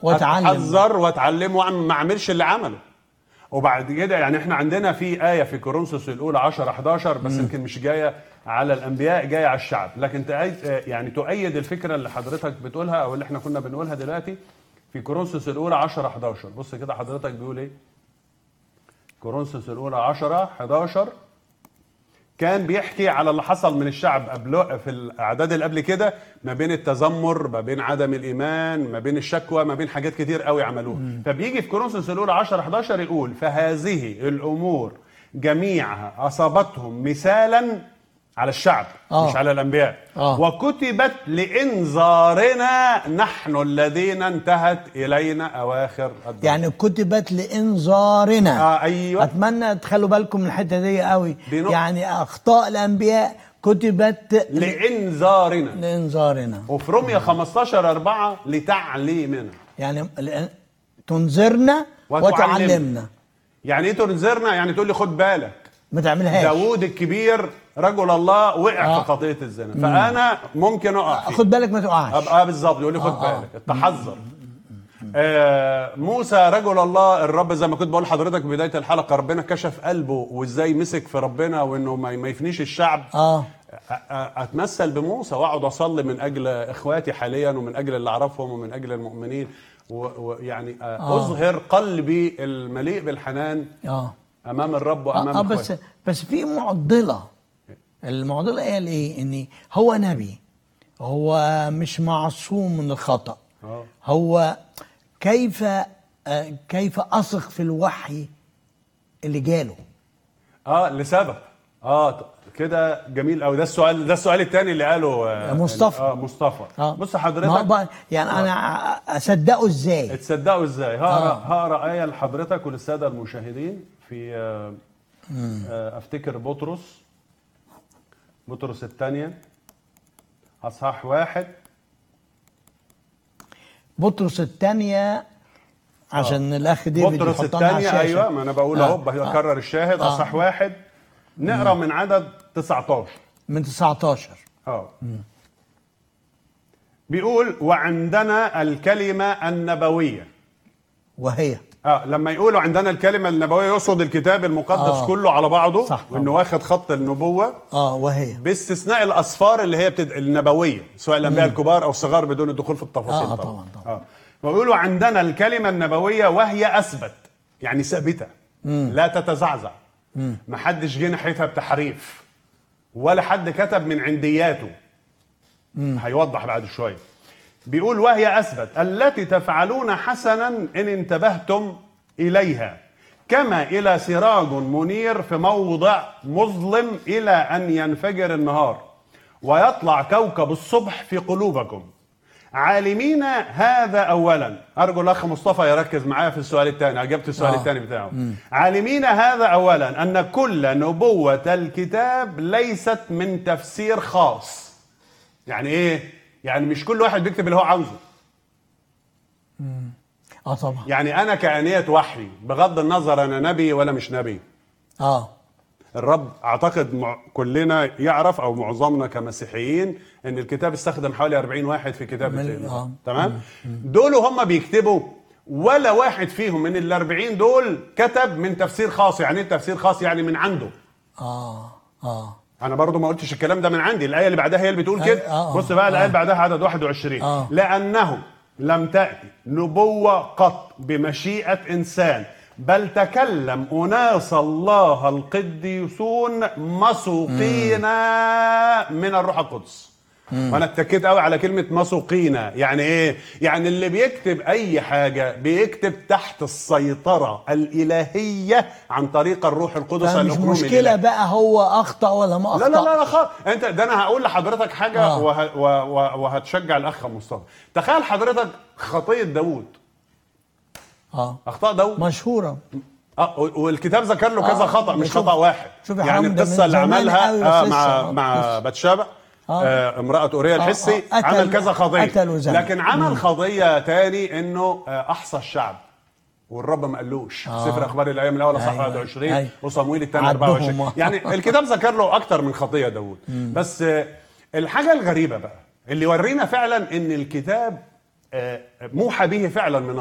واتعلم. اتحذر واتعلم وأعمل- ما اعملش اللي عمله وبعد كده يعني احنا عندنا في آية في كورنثوس الأولى 10 11 بس يمكن مش جاية على الأنبياء جاية على الشعب لكن تأيد يعني تؤيد الفكرة اللي حضرتك بتقولها أو اللي احنا كنا بنقولها دلوقتي في كورنثوس الأولى 10 11 بص كده حضرتك بيقول إيه كورنثوس الأولى 10 11 كان بيحكي على اللي حصل من الشعب قبل في الاعداد اللي قبل كده ما بين التذمر ما بين عدم الايمان ما بين الشكوى ما بين حاجات كتير قوي عملوها فبيجي في كورنثوس الاولى 10 11 يقول فهذه الامور جميعها اصابتهم مثالا على الشعب آه. مش على الانبياء آه. وكتبت لانذارنا نحن الذين انتهت الينا اواخر الدهر يعني كتبت لانذارنا اه ايوه اتمنى تخلوا بالكم من الحته دي قوي دي نقطة. يعني اخطاء الانبياء كتبت ل- لانذارنا لانذارنا وفي روميا 15 4 لتعليمنا يعني ل- تنذرنا وتعلمنا. وتعلمنا يعني ايه تنذرنا يعني تقول لي خد بالك ما تعملهاش داوود الكبير رجل الله وقع آه. في خطيه الزنا فانا ممكن اقع فيه خد بالك ما تقعش ابقى بالظبط يقول لي خد آه، آه. بالك تحذر آه موسى رجل الله الرب زي ما كنت بقول لحضرتك في بدايه الحلقه ربنا كشف قلبه وازاي مسك في ربنا وانه ما ما يفنيش الشعب اه أ- أ- اتمثل بموسى واقعد اصلي من اجل اخواتي حاليا ومن اجل اللي اعرفهم ومن اجل المؤمنين و- ويعني آه. اظهر قلبي المليء بالحنان اه امام الرب اه وامام آه، بس اخواتي بس في معضله المعضله قال ايه ان هو نبي هو مش معصوم من الخطا آه. هو كيف آه، كيف اثق في الوحي اللي جاله اه لسبب اه ط- كده جميل قوي ده السؤال ده السؤال الثاني اللي قاله آه مصطفى. اه مصطفى اه بص ما هو حضرتك بقى- يعني انا اصدقه ازاي تصدقوا ازاي هقرا آه. هقرا ايه لحضرتك وللساده المشاهدين في آه آه افتكر بطرس بطرس الثانيه اصحاح واحد بطرس الثانيه عشان الاخ ديفيد بطرس يحطها على الثانيه الشاشة. ايوه ما انا بقول آه. اهو بكرر الشاهد آه. اصحاح واحد نقرا من عدد 19 من 19 اه بيقول وعندنا الكلمه النبويه وهي اه لما يقولوا عندنا الكلمه النبويه يقصد الكتاب المقدس آه. كله على بعضه صح وانه واخد خط النبوه اه وهي باستثناء الاسفار اللي هي بتد... النبويه سواء الانبياء الكبار او الصغار بدون الدخول في التفاصيل آه، طبعاً، طبعاً. اه ويقولوا عندنا الكلمه النبويه وهي اثبت يعني ثابته لا تتزعزع ما حدش جه ناحيتها بتحريف ولا حد كتب من عندياته هيوضح بعد شويه بيقول وهي اثبت التي تفعلون حسنا ان انتبهتم اليها كما الى سراج منير في موضع مظلم الى ان ينفجر النهار ويطلع كوكب الصبح في قلوبكم عالمين هذا اولا ارجو الاخ مصطفى يركز معايا في السؤال الثاني اجبت السؤال آه. الثاني بتاعه عالمين هذا اولا ان كل نبوه الكتاب ليست من تفسير خاص يعني ايه يعني مش كل واحد بيكتب اللي هو عاوزه اه طبعا يعني انا كانيه وحي بغض النظر انا نبي ولا مش نبي اه الرب اعتقد مع كلنا يعرف او معظمنا كمسيحيين ان الكتاب استخدم حوالي 40 واحد في كتابه من- الإنجيل. آه. تمام دول هم بيكتبوا ولا واحد فيهم من ال 40 دول كتب من تفسير خاص يعني ايه تفسير خاص يعني من عنده اه اه انا برضو ما قلتش الكلام ده من عندي الايه اللي بعدها هي اللي بتقول آه، كده آه، بص بقى الايه آه. اللي بعدها عدد 21 آه. لانه لم تاتي نبوه قط بمشيئه انسان بل تكلم اناس الله القديسون مسوقين من الروح القدس وانا اتكيت قوي على كلمه مسوقين يعني ايه يعني اللي بيكتب اي حاجه بيكتب تحت السيطره الالهيه عن طريق الروح القدس فمش الأقنوم مشكله الإلهي. بقى هو اخطا ولا ما اخطا لا لا لا لا خالص انت ده انا هقول لحضرتك حاجه آه. وه... و... و... وهتشجع الاخ مصطفى تخيل حضرتك خطيه داوود اه اخطاء داوود مشهوره اه و- والكتاب ذكر له كذا آه. خطا مش شوف- خطا واحد شوف يا يعني حرام ده القصه من اللي زمان عملها قوي آه بس مع لسه. مع بس. بتشابه آه. آه امراه اوريا آه، الحسي آه. قتل- عمل كذا قضيه قتل وزنى. لكن عمل قضيه تاني انه آه احصى الشعب والرب ما قالوش آه. سفر اخبار الايام الاولى صح أيوة. 21 أيوة. وصمويل الثاني عدهم. 24 يعني الكتاب ذكر له اكتر من خطيه داوود بس آه، الحاجه الغريبه بقى اللي يورينا فعلا ان الكتاب آه، موحى به فعلا من